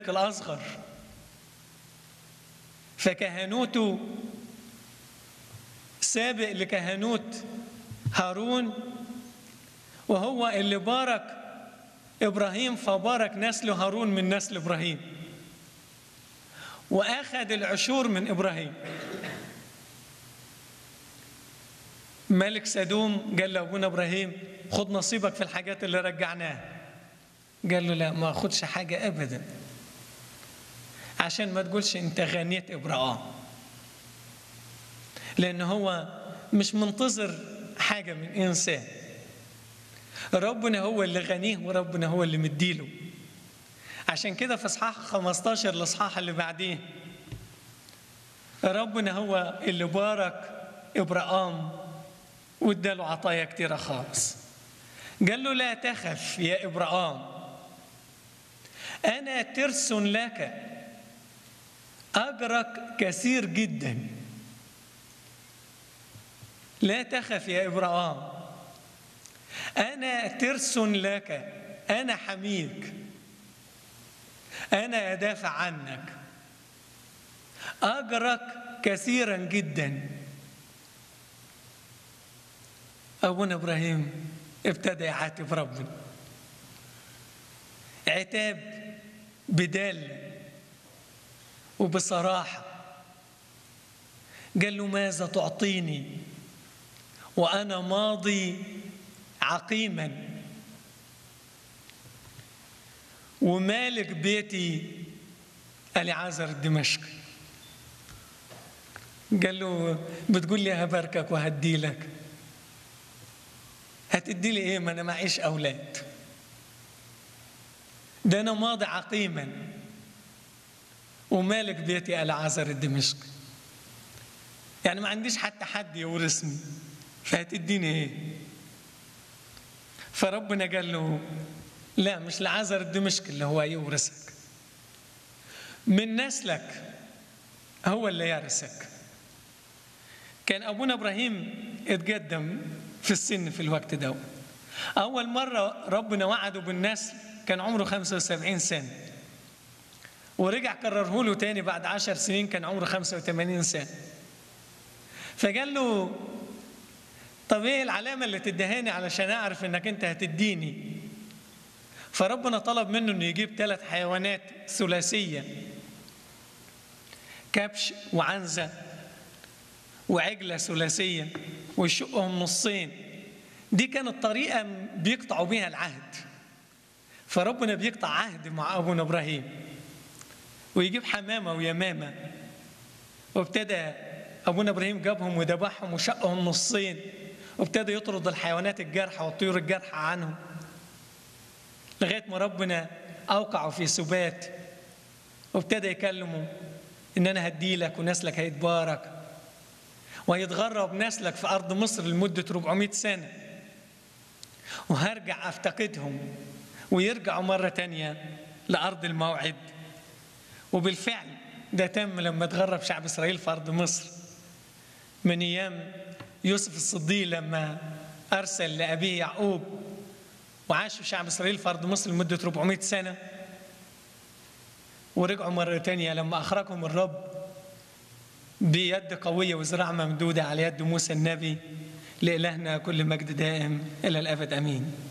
الأصغر فكهنوته سابق لكهنوت هارون وهو اللي بارك إبراهيم فبارك نسل هارون من نسل إبراهيم وأخذ العشور من إبراهيم ملك سدوم قال لأبونا إبراهيم خد نصيبك في الحاجات اللي رجعناها قال له لا ما أخدش حاجة أبدا عشان ما تقولش أنت غنيت إبراهيم لأن هو مش منتظر حاجة من إنسان ربنا هو اللي غنيه وربنا هو اللي مديله عشان كده في اصحاح 15 الاصحاح اللي بعديه ربنا هو اللي بارك ابراهام واداله عطايا كتيره خالص قال له لا تخف يا ابراهام انا ترس لك اجرك كثير جدا لا تخف يا ابراهام انا ترس لك انا حميك انا ادافع عنك اجرك كثيرا جدا ابونا ابراهيم ابتدى يعاتب ربنا عتاب بدال وبصراحه قال له ماذا تعطيني وانا ماضي عقيما ومالك بيتي العازر الدمشقي قال له بتقول لي هباركك وهدي لك هتدي لي ايه ما انا معيش اولاد ده انا ماضي عقيما ومالك بيتي العازر الدمشقي يعني ما عنديش حتى حد يورثني فهتديني ايه فربنا قال له لا مش لعازر الدمشق اللي هو يورثك من نسلك هو اللي يرثك كان ابونا ابراهيم اتقدم في السن في الوقت ده اول مره ربنا وعده بالنسل كان عمره 75 سنه ورجع كرره له تاني بعد عشر سنين كان عمره 85 سنه فقال له طب ايه العلامه اللي تدهاني علشان اعرف انك انت هتديني فربنا طلب منه انه يجيب ثلاث حيوانات ثلاثيه كبش وعنزه وعجله ثلاثيه ويشقهم نصين دي كانت طريقه بيقطعوا بيها العهد فربنا بيقطع عهد مع ابونا ابراهيم ويجيب حمامه ويمامه وابتدى ابونا ابراهيم جابهم وذبحهم وشقهم نصين وابتدى يطرد الحيوانات الجارحه والطيور الجارحه عنهم لغايه ما ربنا اوقعه في سبات وابتدى يكلمه ان انا هدي لك ونسلك هيتبارك وهيتغرب نسلك في ارض مصر لمده 400 سنه وهرجع افتقدهم ويرجعوا مره تانية لارض الموعد وبالفعل ده تم لما تغرب شعب اسرائيل في ارض مصر من ايام يوسف الصديق لما ارسل لابيه يعقوب وعاشوا شعب اسرائيل في ارض مصر لمده 400 سنه ورجعوا مره تانية لما اخرجهم الرب بيد قويه وذراع ممدوده على يد موسى النبي لالهنا كل مجد دائم الى الابد امين